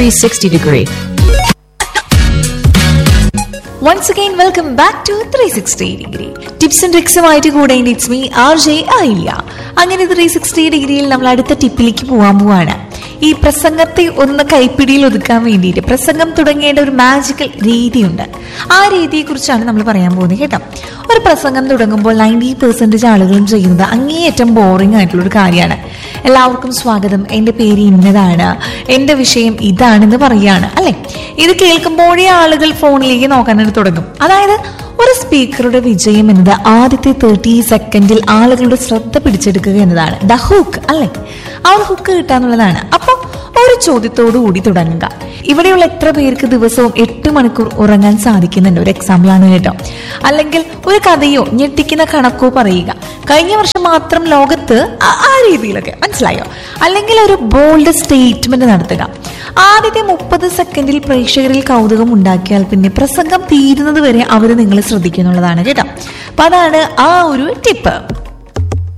360 degree. Once again welcome back to three sixty degree tips and ട്രിക്സുമായിട്ട് കൂടെ it's me R J ആയില്ല അങ്ങനെ three sixty ഡിഗ്രിയിൽ നമ്മൾ അടുത്ത ടിപ്പിലേക്ക് പോകാൻ പോവാണ് ഈ പ്രസംഗത്തെ ഒന്ന് കൈപ്പിടിയിൽ ഒതുക്കാൻ വേണ്ടിയിട്ട് പ്രസംഗം തുടങ്ങേണ്ട ഒരു മാജിക്കൽ രീതിയുണ്ട് ആ രീതിയെ കുറിച്ചാണ് നമ്മൾ പറയാൻ പോകുന്നത് കേട്ടോ ഒരു പ്രസംഗം തുടങ്ങുമ്പോൾ നയൻറ്റി പെർസെൻറ്റേജ് ആളുകളും ചെയ്യുന്നത് അങ്ങേയറ്റം ബോറിംഗ് ആയിട്ടുള്ള ഒരു കാര്യമാണ് എല്ലാവർക്കും സ്വാഗതം എൻ്റെ പേര് ഇന്നതാണ് എൻ്റെ വിഷയം ഇതാണെന്ന് പറയുകയാണ് അല്ലെ ഇത് കേൾക്കുമ്പോഴേ ആളുകൾ ഫോണിലേക്ക് നോക്കാനായിട്ട് തുടങ്ങും അതായത് ഒരു സ്പീക്കറുടെ വിജയം എന്നത് ആദ്യത്തെ തേർട്ടി സെക്കൻഡിൽ ആളുകളുടെ ശ്രദ്ധ പിടിച്ചെടുക്കുക എന്നതാണ് ദ ഹുക്ക് അല്ലെ ആ ഒരു ഹുക്ക് കിട്ടാന്നുള്ളതാണ് അപ്പോൾ ഒരു ചോദ്യത്തോടു കൂടി തുടങ്ങുക ഇവിടെയുള്ള എത്ര പേർക്ക് ദിവസവും എട്ട് മണിക്കൂർ ഉറങ്ങാൻ സാധിക്കുന്നുണ്ട് ഒരു എക്സാമ്പിൾ ആണ് കേട്ടോ അല്ലെങ്കിൽ ഒരു കഥയോ ഞെട്ടിക്കുന്ന കണക്കോ പറയുക കഴിഞ്ഞ വർഷം മാത്രം ലോകത്ത് ആ- ആ രീതിയിലൊക്കെ മനസ്സിലായോ അല്ലെങ്കിൽ ഒരു ബോൾഡ് സ്റ്റേറ്റ്മെന്റ് നടത്തുക ആദ്യത്തെ മുപ്പത് സെക്കൻഡിൽ പ്രേക്ഷകരിൽ കൗതുകം ഉണ്ടാക്കിയാൽ പിന്നെ പ്രസംഗം തീരുന്നത് വരെ അവർ നിങ്ങളെ ശ്രദ്ധിക്കുന്നുള്ളതാണ് കേട്ടോ അപ്പൊ അതാണ് ആ ഒരു ടിപ്പ്